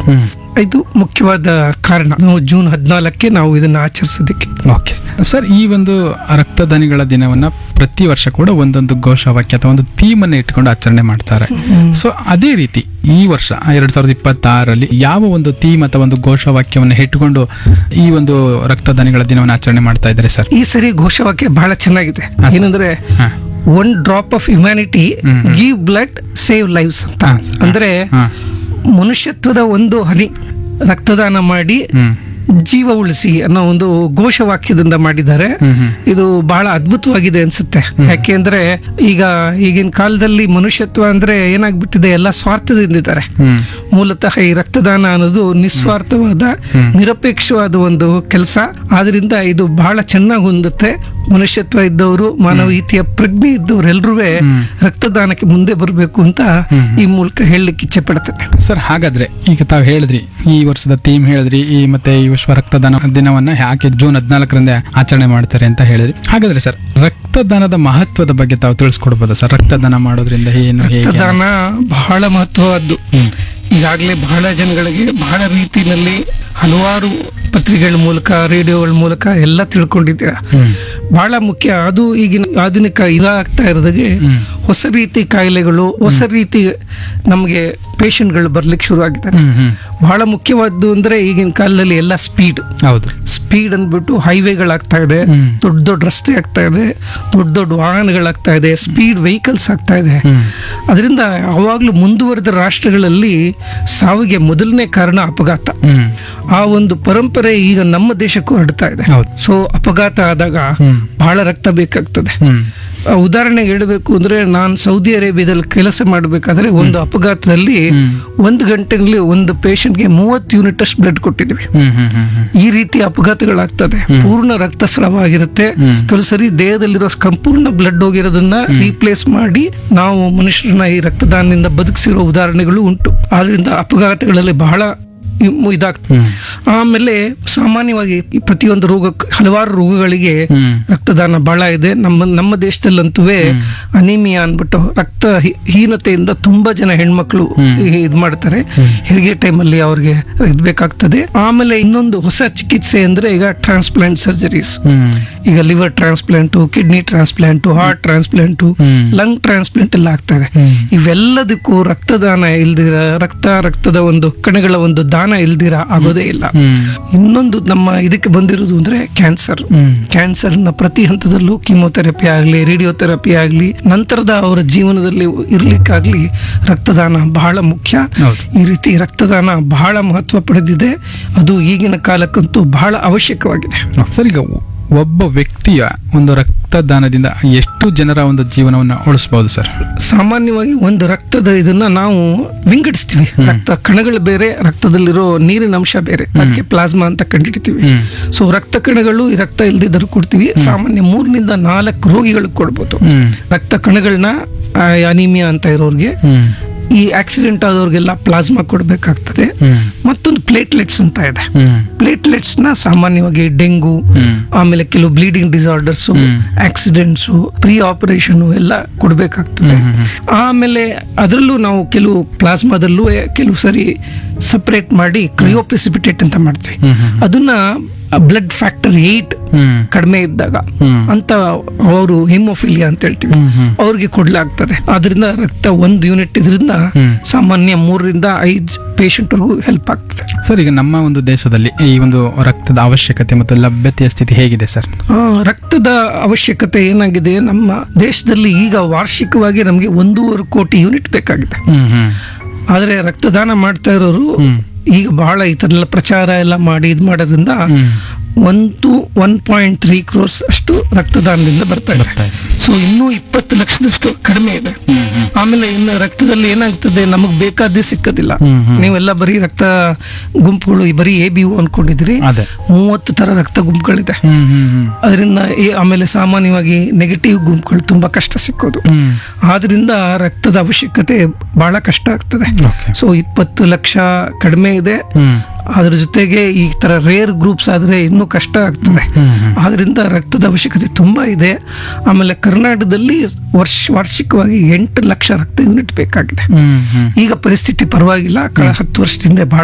ಹ್ಮ್ ಇದು ಮುಖ್ಯವಾದ ಕಾರಣ ನಾವು ಜೂನ್ ಹದಿನಾಲ್ಕಕ್ಕೆ ನಾವು ಇದನ್ನ ಆಚರಿಸೋದಕ್ಕೆ ಓಕೆ ಸರ್ ಈ ಒಂದು ರಕ್ತದಾನಿಗಳ ದಿನವನ್ನ ಪ್ರತಿ ವರ್ಷ ಕೂಡ ಒಂದೊಂದು ಘೋಷವಾಕ್ಯ ಅಥವಾ ಒಂದು ಥೀಮ್ ಅನ್ನು ಇಟ್ಕೊಂಡು ಆಚರಣೆ ಮಾಡ್ತಾರೆ ಸೊ ಅದೇ ರೀತಿ ಈ ವರ್ಷ ಎರಡ್ ಸಾವಿರದ ಇಪ್ಪತ್ತಾರರಲ್ಲಿ ಯಾವ ಒಂದು ಥೀಮ್ ಅಥವಾ ಒಂದು ಘೋಷವಾಕ್ಯವನ್ನು ಇಟ್ಕೊಂಡು ಈ ಒಂದು ರಕ್ತದಾನಿಗಳ ದಿನವನ್ನು ಆಚರಣೆ ಮಾಡ್ತಾ ಇದ್ದಾರೆ ಸರ್ ಈ ಸರಿ ಘೋಷವಾಕ್ಯ ಬಹಳ ಚೆನ್ನಾಗಿದೆ ಹಾ, ಸರ್. ಏನಂದ್ರೆ ಹಾ. One drop of humanity hmm, hmm. Give blood save lives ಅಂತ ಹಾ, ಸರ್. ಅಂದ್ರೆ ಹಾ. ಮನುಷ್ಯತ್ವದ ಒಂದು ಹನಿ ರಕ್ತದಾನ ಮಾಡಿ ಹ್ಮ್ ಜೀವ ಉಳಿಸಿ ಅನ್ನೋ ಒಂದು ಘೋಷವಾಕ್ಯದಿಂದ ಮಾಡಿದ್ದಾರೆ ಹ್ಮ್ ಹ್ಮ್ ಇದು ಬಹಳ ಅದ್ಭುತವಾಗಿದೆ ಅನ್ಸುತ್ತೆ ಯಾಕೆಂದ್ರೆ ಈಗ ಈಗಿನ ಕಾಲದಲ್ಲಿ ಮನುಷ್ಯತ್ವ ಅಂದ್ರೆ ಏನಾಗ್ಬಿಟ್ಟಿದೆ ಎಲ್ಲ ಸ್ವಾರ್ಥದಿಂದಿದ್ದಾರೆ ಹ್ಮ್ ಮೂಲತಃ ಈ ರಕ್ತದಾನ ಅನ್ನೋದು ನಿಸ್ವಾರ್ಥವಾದ ನಿರಪೇಕ್ಷವಾದ ಒಂದು ಕೆಲಸ ಆದ್ರಿಂದ ಇದು ಬಹಳ ಚೆನ್ನಾಗಿ ಹೊಂದುತ್ತೆ ಮನುಷ್ಯತ್ವ ಇದ್ದವರು ಮಾನವೀಯತೆಯ ಪ್ರಜ್ಞೆ ಇದ್ದವ್ರು ಎಲ್ರೂ ರಕ್ತದಾನಕ್ಕೆ ಮುಂದೆ ಬರಬೇಕು ಅಂತ ಈ ಮೂಲಕ ಹೇಳಲಿಕ್ಕೆ ಇಚ್ಛೆ ಪಡ್ತೇನೆ ಸರ್ ಹಾಗಾದ್ರೆ ಈಗ ತಾವು ಹೇಳಿದ್ರಿ ಈ ವರ್ಷದ ಥೀಮ್ ಹೇಳಿದ್ರಿ ಈ ಮತ್ತೆ ಈ ವಿಶ್ವ ರಕ್ತದಾನ ದಿನವನ್ನ ಯಾಕೆ ಜೂನ್ ಹದಿನಾಲ್ಕರಿಂದ ಆಚರಣೆ ಮಾಡ್ತಾರೆ ಅಂತ ಹೇಳಿದ್ರಿ ಹಾಗಾದ್ರೆ ಸರ್ ರಕ್ತದಾನದ ಮಹತ್ವದ ಬಗ್ಗೆ ತಾವು ತಿಳಿಸ್ಕೊಡ್ಬೋದಾ ಸರ್ ರಕ್ತದಾನ ಮಾಡೋದ್ರಿಂದ ಏನು ಹೇಗೆ ರಕ್ತದಾನ ಬಹಳ ಮಹತ್ವವಾದ್ದು ಈಗಾಗಲೇ ಬಹಳ ಜನಗಳಿಗೆ ಬಹಳ ರೀತಿಯಲ್ಲಿ ಹಲವಾರು ಪತ್ರಿಕೆಗಳ ಮೂಲಕ ರೇಡಿಯೋಗಳ ಮೂಲಕ ಎಲ್ಲ ತಿಳ್ಕೊಂಡಿದ್ದೀರಾ ಹ್ಮ್. ಬಹಳ ಮುಖ್ಯ ಅದು ಈಗಿನ ಆಧುನಿಕ ಇದಾಗ್ತಾ ಇರೋದಾಗೆ ಹ್ಮ್. ಹೊಸ ರೀತಿ ಕಾಯಿಲೆಗಳು ಹೊಸ ರೀತಿ ನಮಗೆ ಪೇಷಂಟ್ಗಳು ಬರ್ಲಿಕ್ಕೆ ಶುರು ಆಗಿದ್ದಾರೆ ಹ್ಮ್ ಹ್ಮ್ ಬಹಳ ಮುಖ್ಯವಾದ್ದು ಅಂದ್ರೆ ಈಗಿನ ಕಾಲದಲ್ಲಿ ಎಲ್ಲ ಸ್ಪೀಡ್ ಹೌದು ಸ್ಪೀಡ್ ಅಂದ್ಬಿಟ್ಟು ಹೈವೇಗಳಾಗ್ತಾ ಇದೆ ಹ್ಮ್. ದೊಡ್ಡ ದೊಡ್ಡ ರಸ್ತೆ ಆಗ್ತಾ ಇದೆ ದೊಡ್ಡ ದೊಡ್ಡ ವಾಹನಗಳಾಗ್ತಾ ಇದೆ ಸ್ಪೀಡ್ ವೆಹಿಕಲ್ಸ್ ಆಗ್ತಾ ಇದೆ ಹ್ಮ್ ಅದರಿಂದ ಯಾವಾಗಲೂ ಮುಂದುವರೆದ ರಾಷ್ಟ್ರಗಳಲ್ಲಿ ಸಾವಿಗೆ ಮೊದಲನೇ ಕಾರಣ ಅಪಘಾತ ಹ್ಮ್ ಆ ಒಂದು ಪರಂಪರೆ ಈಗ ನಮ್ಮ ದೇಶಕ್ಕೂ ಹರಡ್ತಾ ಇದೆ ಹೌದು. ಸೊ ಅಪಘಾತ ಆದಾಗ ಹ್ಮ್. ಬಹಳ ರಕ್ತ ಬೇಕಾಗ್ತದೆ ಹ್ಮ್ ಆ, ಉದಾಹರಣೆಗೆ ಹೇಳಬೇಕು ಅಂದ್ರೆ ನಾನು ಸೌದಿ ಅರೇಬಿಯಾದಲ್ಲಿ ಕೆಲಸ ಮಾಡಬೇಕಾದ್ರೆ ಒಂದು ಅಪಘಾತದಲ್ಲಿ ಹ್ಮ್. ಒಂದು ಗಂಟೆನಲ್ಲಿ ಒಂದು ಪೇಷಂಟ್ಗೆ ಮೂವತ್ತು ಯೂನಿಟ್ ಅಷ್ಟು ಬ್ಲಡ್ ಕೊಟ್ಟಿದ್ವಿ ಹ್ಮ್ ಹ್ಮ್ ಹ್ಮ್ ಹ್ಮ್ ಈ ರೀತಿ ಅಪಘಾತಗಳಾಗ್ತದೆ ಪೂರ್ಣ ರಕ್ತಸ್ರಾವ ಆಗಿರುತ್ತೆ ಹ್ಮ್. ಕೆಲವು ಸರಿ ದೇಹದಲ್ಲಿರೋ ಸಂಪೂರ್ಣ ಬ್ಲಡ್ ಹೋಗಿರೋದನ್ನ ರೀಪ್ಲೇಸ್ ಮಾಡಿ ನಾವು ಮನುಷ್ಯರನ್ನ ಈ ರಕ್ತದಾನದಿಂದ ಬದುಕಿಸಿರೋ ಉದಾಹರಣೆಗಳು ಉಂಟು ಆದ್ರಿಂದ ಅಪಘಾತಗಳಲ್ಲಿ ಬಹಳ ಇಮ್- ಇದಾಗ್ತದೆ ಹ್ಮ್. ಆಮೇಲೆ ಸಾಮಾನ್ಯವಾಗಿ ಈ ಪ್ರತಿಯೊಂದು ರೋಗಕ್ಕೆ ಹಲವಾರು ರೋಗಗಳಿಗೆ ಹ್ಮ್. ರಕ್ತದಾನ ಬಹಳ ಇದೆ ನಮ್ಮ ನಮ್ಮ ದೇಶದಲ್ಲಂತೂ ಅನಿಮಿಯಾ ಅನ್ಬಿಟ್ಟು ರಕ್ತ ಹಿ- ಹೀನತೆಯಿಂದ ತುಂಬಾ ಜನ ಹೆಣ್ಮಕ್ಳು ಇದು ಮಾಡ್ತಾರೆ ಹೆರಿಗೆ ಟೈಮಲ್ಲಿ ಅವ್ರಿಗೆ ಇದ್ ಬೇಕಾಗ್ತದೆ ಆಮೇಲೆ ಇನ್ನೊಂದು ಹೊಸ ಚಿಕಿತ್ಸೆ ಅಂದ್ರೆ ಈಗ ಟ್ರಾನ್ಸ್ಪ್ಲಾಂಟ್ ಸರ್ಜರೀಸ್ ಹ್ಮ್ ಈಗ liver transplant kidney transplant heart transplant hmm. Lung transplant ಎಲ್ಲ ಆಗ್ತಾರೆ ಹ್ಮ್. ಇವೆಲ್ಲದಕ್ಕೂ ರಕ್ತದಾನ ಇಲ್ದಿರ ರಕ್ತ ರಕ್ತದ ಒಂದು ಕಣಗಳ ಒಂದು ದಾನ ಇಲ್ದಿರ ಆಗೋದೇ ಇಲ್ಲ ಹ್ಮ್ ಇನ್ನೊಂದು ನಮ್ಮ ಇದಕ್ಕೆ ಬಂದಿರೋದು ಅಂದ್ರೆ ಕ್ಯಾನ್ಸರ್ ಹ್ಮ್ ಕ್ಯಾನ್ಸರ್ ನ ಪ್ರತಿ ಹಂತದಲ್ಲೂ ಕಿಮೋಥೆರಪಿ ಆಗಲಿ ರೇಡಿಯೋಥೆರಪಿ ಆಗಲಿ ನಂತರದ ಅವರ ಜೀವನದಲ್ಲಿ ಇರ್ಲಿಕ್ಕಾಗ್ಲಿ ರಕ್ತದಾನ ಬಹಳ ಮುಖ್ಯ ಹೌದು. ಈ ರೀತಿ ರಕ್ತದಾನ ಬಹಳ ಮಹತ್ವ ಪಡೆದಿದೆ ಅದು ಈಗಿನ ಕಾಲಕ್ಕಂತೂ ಬಹಳ ಅವಶ್ಯಕವಾಗಿದೆ ಸರ್ ಈಗ ಒಬ್ಬ ವ್ಯಕ್ತಿಯ ಒಂದು ರಕ್ತದಾನದಿಂದ ಎಷ್ಟು ಜನರ ಒಂದು ಜೀವನವನ್ನ ಉಳಿಸಬಹುದು ಸರ್ ಸಾಮಾನ್ಯವಾಗಿ ಒಂದು ರಕ್ತದ ಇದನ್ನ ನಾವು ವಿಂಗಡಿಸ್ತೀವಿ ರಕ್ತ ಕಣಗಳು ಬೇರೆ ರಕ್ತದಲ್ಲಿರೋ ನೀರಿನ ಅಂಶ ಬೇರೆ ಅದಕ್ಕೆ ಪ್ಲಾಸ್ಮಾ ಅಂತ ಕಂಡುಹಿಡಿತೀವಿ ಹ್ಮ್. ಸೊ ರಕ್ತ ಕಣಗಳು ಈ ರಕ್ತ ಇಲ್ದಿದ್ದರೂ ಕೊಡ್ತೀವಿ ಸಾಮಾನ್ಯ ಮೂರರಿಂದ ನಾಲ್ಕು ರೋಗಿಗಳಿಗೆ ಕೊಡ್ಬೋದು ಹ್ಮ್ ರಕ್ತ ಕಣಗಳನ್ನ ಅನಿಮಿಯಾ ಅಂತ ಇರೋರಿಗೆ ಹ್ಮ್ ಈ ಆಕ್ಸಿಡೆಂಟ್ ಆದವ್ರಿಗೆಲ್ಲ ಪ್ಲಾಸ್ಮಾ ಕೊಡಬೇಕಾಗ್ತದೆ ಹ್ಮ್ ಮತ್ತೊಂದು ಪ್ಲೇಟ್ಲೆಟ್ಸ್ ಅಂತ ಇದೆ ಹ್ಮ್ ಪ್ಲೇಟ್ಲೆಟ್ಸ್ ನ ಸಾಮಾನ್ಯವಾಗಿ ಡೆಂಗು ಹ್ಮ್ ಆಮೇಲೆ ಕೆಲವು bleeding disorders accidents pre operation ಎಲ್ಲ ಕೊಡಬೇಕಾಗ್ತದೆ ಆಮೇಲೆ ಅದರಲ್ಲೂ ನಾವು ಕೆಲವು ಪ್ಲಾಸ್ಮಾದಲ್ಲೂ ಕೆಲವು ಸರಿ ಸಪರೇಟ್ ಮಾಡಿ ಕ್ರಯೋಪ್ರಿಸಿಪಿಟೇಟ್ ಅಂತ ಮಾಡ್ತೀವಿ ಹ್ಮ್ ಹ್ಮ್ ಅದನ್ನ ಬ್ಲಡ್ ಫ್ಯಾಕ್ಟರ್ ಏಟ್ ಹ್ಮ್ ಕಡಿಮೆ ಇದ್ದಾಗ ಹ್ಮ್. ಅಂತ ಅವರು ಹಿಮೋಫಿಲಿಯಾ ಅಂತ ಹೇಳ್ತೀವಿ ಹ್ಮ್ ಹ್ಮ್ ಅವ್ರಿಗೆ ಕೊಡ್ಲಾಗ್ತದೆ ಅದರಿಂದ ರಕ್ತ ಒಂದು ಯೂನಿಟ್ ಇದರಿಂದ ಹ್ಮ್. ಸಾಮಾನ್ಯ ಮೂರರಿಂದ ಐದು ಪೇಷಂಟ್ರಿಗೂ ಹೆಲ್ಪ್ ಆಗ್ತದೆ ಸರ್ ಈಗ ನಮ್ಮ ಒಂದು ದೇಶದಲ್ಲಿ ಈ ಒಂದು ರಕ್ತದ ಅವಶ್ಯಕತೆ ಮತ್ತು ಲಭ್ಯತೆಯ ಸ್ಥಿತಿ ಹೇಗಿದೆ ಸರ್ ಆ, ರಕ್ತದ ಅವಶ್ಯಕತೆ ಏನಾಗಿದೆ ನಮ್ಮ ದೇಶದಲ್ಲಿ ಈಗ ವಾರ್ಷಿಕವಾಗಿ ನಮಗೆ ಒಂದೂವರೆ ಕೋಟಿ ಯೂನಿಟ್ ಬೇಕಾಗಿದೆ ಹ್ಮ್ ಹ್ಮ್ ಆದರೆ ರಕ್ತದಾನ ಮಾಡ್ತಾ ಇರೋರು ಈಗ ಬಹಳ ಈ ಥರ ಎಲ್ಲ ಪ್ರಚಾರ ಎಲ್ಲ ಮಾಡಿ ಇದು ಮಾಡೋದ್ರಿಂದ ಹ್ಮ್. ಒಂದು ಒನ್ ಪಾಯಿಂಟ್ ತ್ರೀ ಕ್ರೋರ್ಸ್ ಅಷ್ಟು ರಕ್ತದಾನದಿಂದ ಬರ್ತಾ ಇದೆ ಬರ್ತಾ ಇದೆ. ಸೊ ಇನ್ನೂ ಇಪ್ಪತ್ತು ಲಕ್ಷದಷ್ಟು ಕಡಿಮೆ ಇದೆ ಆಮೇಲೆ ಇನ್ನು ರಕ್ತದಲ್ಲಿ ಏನಾಗ್ತದೆ ನಮಗ್ ಬೇಕಾದ್ದೇ ಸಿಕ್ಕದಿಲ್ಲ ಹ್ಮ್, ಹ್ಮ್. ನೀವೆಲ್ಲ ಬರೀ ರಕ್ತ ಗುಂಪುಗಳು ಈ ಬರೀ ಎ ಬಿ ಅನ್ಕೊಂಡಿದ್ರಿ ಅದೇ ಮೂವತ್ತು ತರ ರಕ್ತ ಗುಂಪುಗಳಿದೆ ಹ್ಮ್ ಹ್ಮ್ ಹ್ಮ್ ಅದರಿಂದ ಈ- ಆಮೇಲೆ ಸಾಮಾನ್ಯವಾಗಿ ನೆಗೆಟಿವ್ ಗುಂಪುಗಳು ತುಂಬಾ ಕಷ್ಟ ಸಿಕ್ಕೋದು ಹ್ಮ್ ಆದ್ರಿಂದ ರಕ್ತದ ಅವಶ್ಯಕತೆ ಬಹಳ ಕಷ್ಟ ಆಗ್ತದೆ Okay. ಸೊ ಇಪ್ಪತ್ತು ಲಕ್ಷ ಕಡಿಮೆ ಇದೆ ಹ್ಮ್ ಅದ್ರ ಜೊತೆಗೆ ಈ ತರ ರೇರ್ ಗ್ರೂಪ್ಸ್ ಆದ್ರೆ ಇನ್ನೂ ಕಷ್ಟ ಆಗ್ತದೆ ಹ್ಮ್, ಹ್ಮ್. ಆದ್ರಿಂದ ರಕ್ತದ ಅವಶ್ಯಕತೆ ತುಂಬಾ ಇದೆ ಆಮೇಲೆ ಕರ್ನಾಟಕದಲ್ಲಿ ವರ್ಷ ವಾರ್ಷಿಕವಾಗಿ ಎಂಟು ಲಕ್ಷ ರಕ್ತ ಯೂನಿಟ್ ಬೇಕಾಗಿದೆ ಹ್ಮ್ ಹ್ಮ್ ಈಗ ಪರಿಸ್ಥಿತಿ ಪರವಾಗಿಲ್ಲ ಕಳೆದ ಹತ್ತು ವರ್ಷದಿಂದ ಬಹಳ